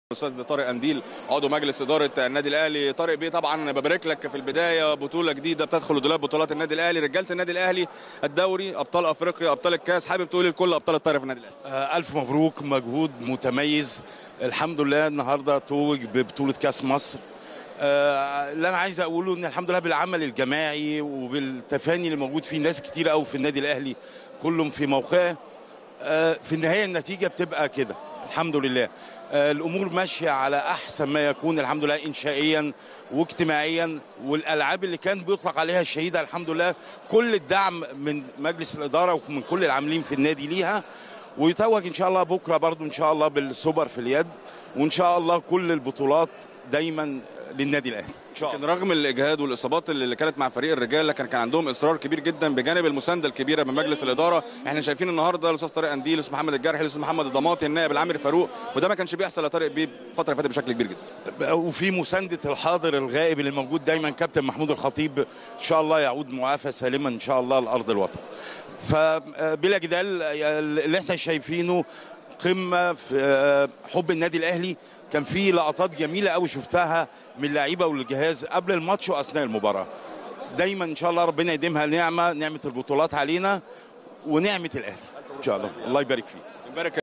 الاستاذ طارق انديل عضو مجلس اداره النادي الاهلي طارق بيه طبعا ببارك لك في البدايه بطوله جديده بتدخل دولاب بطولات النادي الاهلي رجاله النادي الاهلي الدوري ابطال افريقيا ابطال الكاس حابب تقول لكل ابطال الطايره في النادي الاهلي آه، ألف مبروك مجهود متميز الحمد لله النهارده توج ببطولة كأس مصر آه، اللي أنا عايز أقوله إن الحمد لله بالعمل الجماعي وبالتفاني اللي موجود فيه ناس كتير قوي في النادي الأهلي كلهم في موقعه آه، في النهاية النتيجة بتبقى كده الحمد لله آه، الأمور ماشية على أحسن ما يكون الحمد لله إنشائيا واجتماعيا والألعاب اللي كان بيطلق عليها الشهيدة الحمد لله كل الدعم من مجلس الإدارة ومن كل العاملين في النادي ليها ويتوج ان شاء الله بكره برضو ان شاء الله بالسوبر في اليد وان شاء الله كل البطولات دايما للنادي الاهلي ان شاء لكن الله رغم الاجهاد والاصابات اللي كانت مع فريق الرجال لكن كان عندهم اصرار كبير جدا بجانب المسانده الكبيره من مجلس الاداره احنا شايفين النهارده الاستاذ طارق انديل الاستاذ محمد الجرحي الاستاذ محمد الضماطي النائب العامر فاروق وده ما كانش بيحصل يا طارق بيه الفتره اللي فاتت بشكل كبير جدا وفي مسانده الحاضر الغائب اللي موجود دايما كابتن محمود الخطيب ان شاء الله يعود معافى سالما ان شاء الله لارض الوطن فبلا جدال اللي احنا شايفينه قمه في حب النادي الاهلي كان في لقطات جميله قوي شفتها من اللعيبه والجهاز قبل الماتش واثناء المباراه دايما ان شاء الله ربنا يديمها نعمه نعمه البطولات علينا ونعمه الاهلي ان شاء الله الله يبارك فيك نبارك